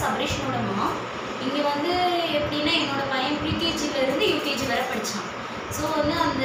சபரேஷனோட அம்மா இங்கே வந்து எப்படின்னா என்னோட பையன் ப்ரீகேஜிலேருந்து யூகேஜி வரை படித்தான் ஸோ வந்து அந்த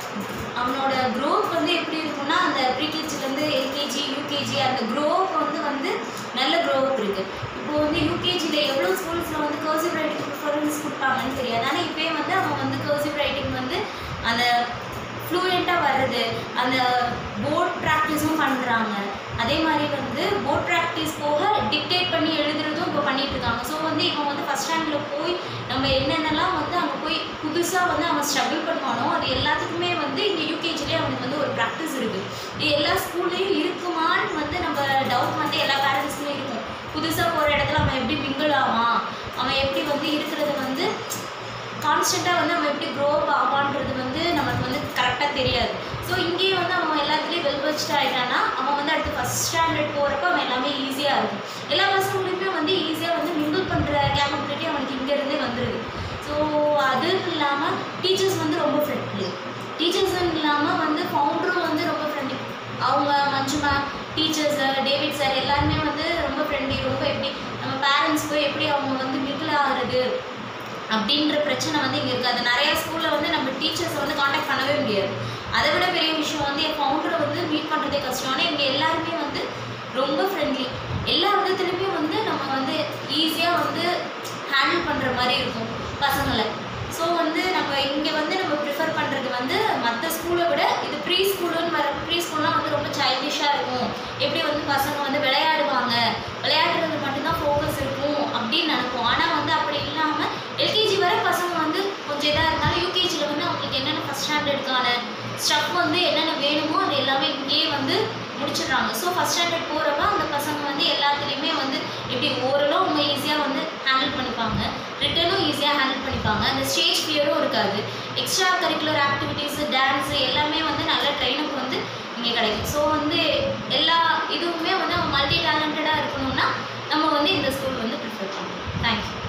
அவனோட க்ரோத் வந்து எப்படி இருக்கும்னா அந்த ப்ரீகேஜிலேருந்து எல்கேஜி யூகேஜி அந்த க்ரோத் வந்து வந்து நல்ல க்ரோத் இருக்குது இப்போ வந்து யூகேஜியில் எவ்வளோ ஸ்கூல்ஸில் வந்து கர்சிவ் ரைட்டிங் ப்ரிஃபரன்ஸ் கொடுப்பாங்கன்னு தெரியாது ஆனால் இப்போயே வந்து அவன் வந்து கர்சிவ் ரைட்டிங் வந்து அந்த ஃப்ளூயண்ட்டாக வர்றது அந்த போர்ட் ப்ராக்டிஸும் பண்ணுறாங்க அதே மாதிரி வந்து போர்ட் ப்ராக்டிஸ் போக டிக்டேட் பண்ணி எழுதுறதும் இப்போ பண்ணிட்டு இருக்காங்க ஸோ வந்து இவன் வந்து ஃபஸ்ட் ஸ்டாண்டில் போய் நம்ம என்னென்னலாம் வந்து அங்கே போய் புதுசாக வந்து அவன் ஸ்ட்ரகிள் பண்ணுவானோ அது எல்லாத்துக்குமே வந்து இங்கே யூகேஜிலே அவனுக்கு வந்து ஒரு ப்ராக்டிஸ் இருக்குது இது எல்லா ஸ்கூல்லேயும் இருக்குமான்னு வந்து நம்ம டவுட் வந்து எல்லா பேரண்ட்ஸ்க்குமே இருக்கும் புதுசாக போகிற இடத்துல அவன் எப்படி மிங்கிள் ஆவான் அவன் எப்படி வந்து இருக்கிறது வந்து கான்ஸ்டண்ட்டாக வந்து அவன் எப்படி க்ரோ ஆவான்றது வந்து நமக்கு வந்து கரெக்டாக தெரியாது ஸோ இங்கேயே வந்து அவன் எல்லாத்துலேயும் வெல் வச்சுட்டு ஆகிட்டானா அவன் வந்து அடுத்து ஃபஸ்ட் ஸ்டாண்டர்ட் போகிறப்ப அவன் எல்லாமே ஈஸியாக இருக்கும் எல்லா பசங்களுக்குமே வந்து ஈஸியாக வந்து மிங்கிள் பண்ணுற கேப்பபிலிட்டி அவனுக்கு இங்கேருந்தே வந்துடுது ஸோ அதுவும் இல்லாமல் டீச்சர்ஸ் வந்து ரொம்ப ஃப்ரெண்ட்லி டீச்சர்ஸும் இல்லாமல் வந்து ஃபவுண்டரும் வந்து ரொம்ப ஃப்ரெண்ட்லி அவங்க Manju ma'am teachers David sir எல்லாருமே வந்து ரொம்ப ஃப்ரெண்ட்லி ரொம்ப எப்படி நம்ம பேரண்ட்ஸ் போய் எப்படி அவங்க வந்து மிங்கிள் ஆகிறது அப்படின்ற பிரச்சனை வந்து இங்கே இருக்காது நிறைய ஸ்கூலில் வந்து நம்ம டீச்சர்ஸை வந்து காண்டாக்ட் பண்ணவே முடியாது அதை விட பெரிய விஷயம் வந்து என் ஃபவுண்டரை வந்து மீட் பண்ணுறதே கஷ்டம் ஆனால் இங்கே எல்லாருமே வந்து ரொம்ப ஃப்ரெண்ட்லி எல்லா விதத்துலையுமே வந்து நம்ம வந்து ஈஸியாக வந்து ஹேண்டில் பண்ணுற மாதிரி இருக்கும் பசங்களை ஸோ வந்து நம்ம இங்கே வந்து நம்ம ப்ரிஃபர் பண்ணுறது வந்து மற்ற ஸ்கூலை விட இது ப்ரீ ஸ்கூலுன்னு வர ப்ரீ ஸ்கூல்லாம் வந்து ரொம்ப சைல்டிஷாக இருக்கும் எப்படி வந்து பசங்க வந்து விளையாடுவாங்க விளையாடுறது மட்டும்தான் ஃபோக்கஸ் இருக்கும் அப்படின்னு நினைப்போம் ஆனால் வந்து அப்படி இல்லாமல் எல்கேஜி வரை பசங்க வந்து கொஞ்சம் இதாக இருந்தாலும் யூகேஜியில் வந்து அவங்களுக்கு என்னென்ன ஃபஸ்ட் ஸ்டாண்டர்டுக்கான ஸ்டஃப் வந்து என்னென்ன வேணுமோ அது எல்லாமே இங்கேயே வந்து முடிச்சிடுறாங்க ஸோ ஃபஸ்ட் ஸ்டாண்டர்ட் போகிறப்ப அந்த பசங்க வந்து எல்லாத்துலேயுமே வந்து எப்படி ஓரளவு அவங்க ஈஸியாக வந்து ஹேண்டில் பண்ணிப்பாங்க ரிட்டனும் ஈஸியாக ஹேண்டில் பண்ணிப்பாங்க அந்த ஸ்டேஜ் ஃபியரும் இருக்காது எக்ஸ்ட்ரா கரிக்குலர் ஆக்டிவிட்டீஸு டான்ஸு எல்லாமே வந்து நல்ல ட்ரைனப் வந்து இங்கே கிடைக்கும் ஸோ வந்து எல்லா இதுவுமே வந்து அவங்க மல்டி டேலண்டடாக இருக்கணும்னா நம்ம வந்து இந்த ஸ்கூல் வந்து ப்ரிஃபர் பண்ணணும் தேங்க்யூ